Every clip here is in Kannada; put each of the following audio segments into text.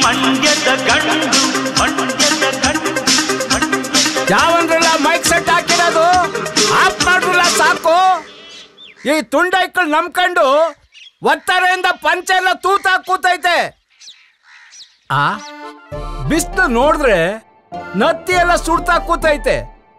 ಮಂಡ್ಯದ ಗಂಡು ಮಂಡ್ಯದ ಗಂಡು ಯಾವನ್ರಲ್ಲ ಮೈಕ್ ಸೆಟ್ ಹಾಕಿರೋದು ಆಫ್ ಮಾಡ್ರಲ್ಲ ಸಾಕು ಈ ತುಂಡೈಕಳು ನಂಬ್ಕೊಂಡು ಒತ್ತಾರೆಯಿಂದ ಪಂಚ ಎಲ್ಲ ತೂತ ಕೂತೈತೆ ಆ ಬಿಸ್ಲು ನೋಡಿದ್ರೆ ನತ್ತಿ ಎಲ್ಲ ಸುಡ್ತಾ ಕೂತೈತೆ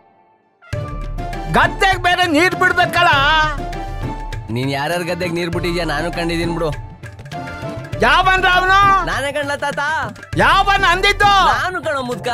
ಗದ್ದೆಗೆ ಬೇರೆ ನೀರ್ ಬಿಡ್ಬೇಕಲ್ಲ ನೀನ್ ಯಾರ್ಯಾರ ಗದ್ದೆಗೆ ನೀರ್ ಬಿಟ್ಟಿದ್ಯಾ ನಾನು ಕಂಡಿದೀನಿ ಬಿಡು ಯಾವನ್ರ ಅವನು ನಾನೇ ಕಂಡ್ಲ ತಾತ ಯಾವನ್ ಅಂದಿದ್ದು ನಾನು ಕಣ ಮುದ್ಕ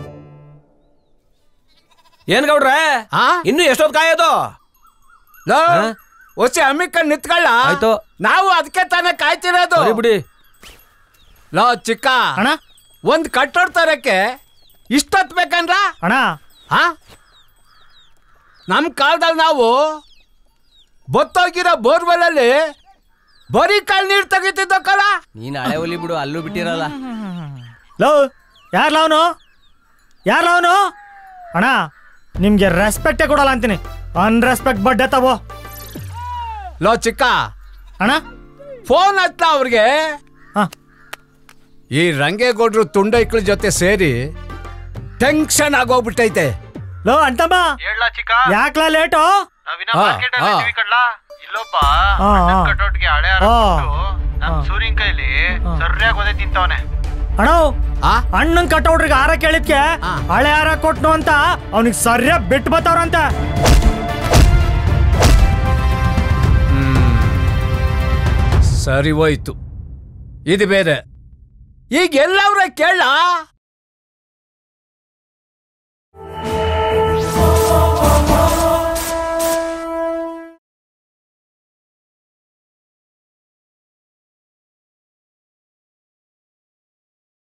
ಏನ್ ಗೌಡ್ರೆ ಆ? ಇನ್ನು ಎಷ್ಟೊತ್ ಕಾಯೋದು ಲೋ, ಆ? ಒಸಿ ಅಮ್ಮಿಕಂಡ್ ನಿತ್ಕೊಳ್ಳ ಆಯ್ತು. ನಾವು ಅದಕ್ಕೆ ತಾನೇ ಕಾಯ್ತಿರೋದು ಸರಿ ಬಿಡಿ ಲೋ ಚಿಕ್ಕ ಅಣ್ಣ ಒಂದ್ ಕಟ್ಟೋಡ್ ತರಕ್ಕೆ ಇಷ್ಟೊತ್ ಬೇಕಂದ್ರ ಅಣ್ಣ ಹಾ ನಮ್ ಕಾಲದಲ್ಲಿ ನಾವು ಬತ್ತೋಗಿರೋ ಬೋರ್ವೆಲ್ ಅಲ್ಲಿ ಬರೀ ಕಾಲ್ ನೀರ್ ತೆಗಿತಿದ್ದಕ್ಕಲ್ಲ ನೀನ್ ಹಳೆ ಒಲಿ ಬಿಡು ಅಲ್ಲೂ ಬಿಟ್ಟಿರಲ್ಲ ಲೋ ಯಾರ್ಲ ಅವನು ಯಾರ್ಲ ಅವನು ಅಣ್ಣ ನಿಮ್ಗೆ ರೆಸ್ಪೆಕ್ಟೇ ಕೊಡಲ್ಲ ಅಂತೀನಿ ಅನ್ರೆಸ್ಪೆಕ್ಟ್ ಬಡ್ಡೆ ತಗೋ ಲೋ ಚಿಕ್ಕ ಅಣ್ಣ ಫೋನ್ ಹತ್ತ ಅವ್ರಿಗೆ ಹಾ ಈ ರಂಗೇಗೌಡ್ರು ತುಂಡೈಕ್ಳ ಜೊತೆ ಸೇರಿ ಟೆನ್ಷನ್ ಆಗೋಗ್ಬಿಟ್ಟೈತೆ ಲೋ ಅಂತಮ್ಮ ಹೇಳ ಚಿಕ್ಕ ಯಾಕ್ಲ ಲೇಟು ನಾವಿನ ಹಾ, ಮಾರ್ಕೆಟ್ ಅಲ್ಲಿ ಹಾ. ಇದೀವಿ ಕಡ್ಲ ಇಲ್ಲೊಬ್ಬ ಹಾ, ಹಾ. ಕಟೌಟ್ಗೆ ಹಳೆ ಹಾರ ಹಾ. ಕೊಟ್ಟು ನಮ್ ಹಾ. ಸೂರ್ಯನ್ ಕೈಲಿ ಸರಿಯಾಗಿ ಒದೆ ತಿಂತವನೆ ಅಣ್ಣ ಆ ಅಣ್ಣನ್ ಕಟ್ಟೋಡ್ರಿಗೆ ಹಾರ ಕೇಳಿದ್ಕೆ ಹಾ. ಹಳೆ ಹಾರ ಕೊಟ್ನು ಅಂತ ಅವನಿಗೆ ಸರಿಯಾಗಿ ಬಿಟ್ಟು ಬತ್ತವ್ರಂತೆ ಸರಿ ಹೋಯ್ತು ಇದು ಬೇರೆ ಈಗ ಎಲ್ಲವ್ರ ಕೇಳ